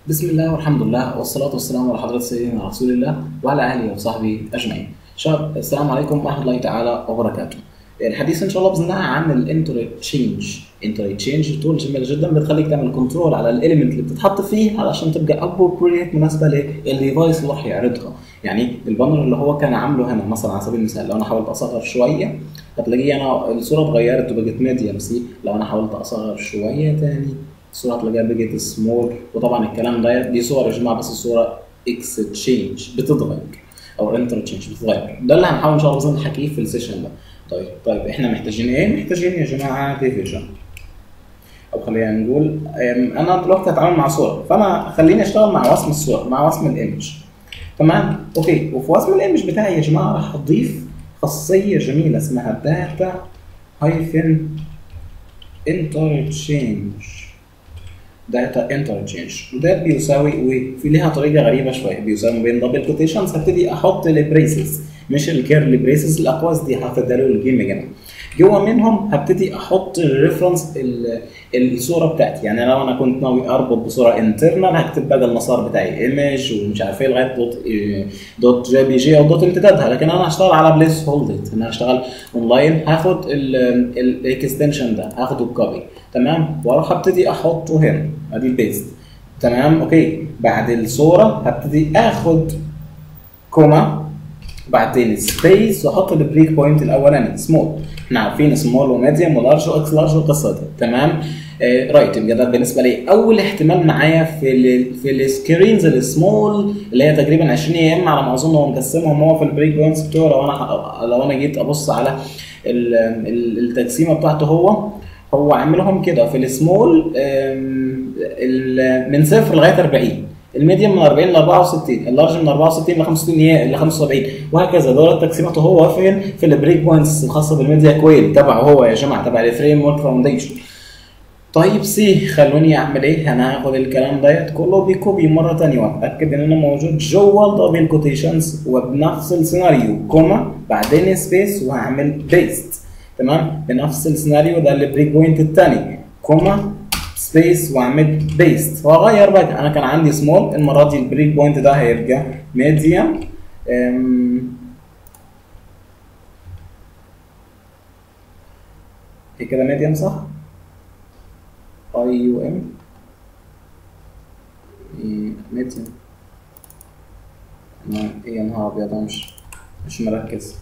بسم الله والحمد لله والصلاة والسلام على حضرة سيدنا رسول الله وعلى آله وصحبه أجمعين. شباب السلام عليكم ورحمة الله تعالى وبركاته. الحديث إن شاء الله بإذن الله عن الانترتشينج. انترتشينج تول جميل جدا بتخليك تعمل كنترول على الاليمنت اللي بتتحط فيه علشان تبقى ابروبريت مناسبة للديفايس اللي راح يعرضها. يعني البانر اللي هو كان عامله هنا مثلا على سبيل المثال لو انا حاولت اصغر شويه هتلاقيه انا الصوره اتغيرت وبقت ميديم سي لو انا حاولت اصغر شويه تاني الصوره هتلاقيها بقت سمول وطبعا الكلام ده دي صور يا جماعه بس الصوره اكستشينج بتتغير او انترتشينج بتتغير ده اللي هنحاول ان شاء الله نحكيه في السيشن ده طيب طيب احنا محتاجين ايه؟ محتاجين يا جماعه ديفيجن او خلينا نقول انا دلوقتي هتعامل مع صوره فانا خليني اشتغل مع وسم الصوره مع وسم الايمج تمام اوكي وفي وسم الايمج بتاعي يا جماعه راح اضيف خاصيه جميله اسمها داتا هايفن انترتشينج داتا انترتشينج وده بيساوي وفي ليها طريقه غريبه شويه بيساوي ما بين دبل كوتيشنز هبتدي احط البريسز مش الكيرلي بريسز الاقواس دي هتديها له الجيم يا جماعه جوه منهم هبتدي احط الريفرنس الصوره بتاعتي يعني لو انا كنت ناوي اربط بصوره انترنال هكتب بقى المسار بتاعي ايمج ومش عارف ايه لغايه دوت دوت جي بي جي او دوت امتدادها لكن انا هشتغل على بليس هولد انا هشتغل اونلاين هاخد الاكستنشن ده هاخده بكوبي تمام واروح ابتدي احطه هنا ادي البيست تمام اوكي بعد الصوره هبتدي اخد كوما بعدين سبيس واحط البريك بوينت الاولاني سمول احنا عارفين سمول وميديوم ولارج واكس لارج والقصه دي تمام آه رايت يبقى ده بالنسبه لي اول احتمال معايا في ال في السكرينز السمول اللي هي تقريبا 20 يا اما على ما اظن هو مقسمهم هو في البريك بوينتس بتوعه لو انا لو انا جيت ابص على التقسيمه بتاعته هو هو عاملهم كده في السمول من صفر لغايه 40 الميديوم من 40 ل 64 اللارج من 64 ل 65 ل 75 وهكذا دول تقسيماته هو فين في البريك بوينتس الخاصه بالميديا كويل تبعه هو يا جماعه تبع الفريم ورك فاونديشن طيب سي خلوني اعمل ايه انا هاخد الكلام ديت كله بكوبي مره ثانيه واتاكد ان انا موجود جوه الدبل كوتيشنز وبنفس السيناريو كوما بعدين سبيس وهعمل بيست تمام بنفس السيناريو ده البريك بوينت الثاني كوما سبيس واعمل بيست واغير بقى انا كان عندي سمول المره دي البريك بوينت ده هيرجع ميديوم هي كده ميديوم صح؟ اي يو ام ميديوم انا ايه يا نهار ابيض مش مش مركز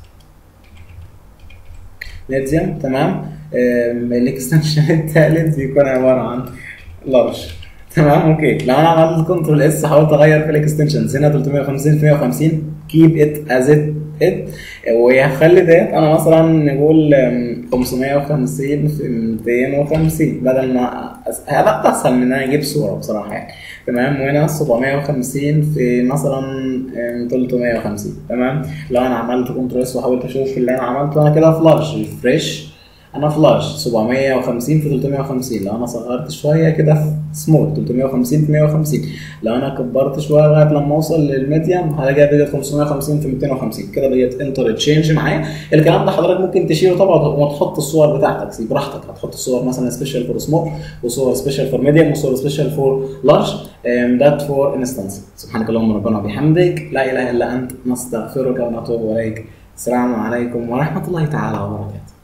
ميديوم تمام الاكستنشن الثالث بيكون عباره عن لارج تمام اوكي لو انا عملت كنترول اس حاولت اغير في الاكستنشنز هنا 350 في 150 كيب ات از ات ات وهخلي ديت انا مثلا نقول 550 في 250 بدل ما هذا اسهل من ان انا اجيب صوره بصراحه يعني تمام وهنا 750 في مثلا 350 تمام لو انا عملت كنترول اس وحاولت اشوف اللي انا عملته انا كده في لارج ريفريش انا في لارج 750 في 350 لو انا صغرت شويه كده في سمول 350 في 150 لو انا كبرت شويه لغايه لما اوصل للميديم هلاقيها بقت 550 في 250 كده بقت انتر تشينج معايا الكلام ده حضرتك ممكن تشيله طبعا وتحط الصور بتاعتك سي براحتك هتحط الصور مثلا سبيشال فور سمول وصور سبيشال فور ميديم وصور سبيشال فور لارج ذات فور انستنس سبحانك اللهم ربنا وبحمدك لا اله الا انت نستغفرك ونتوب اليك السلام عليكم ورحمه الله تعالى وبركاته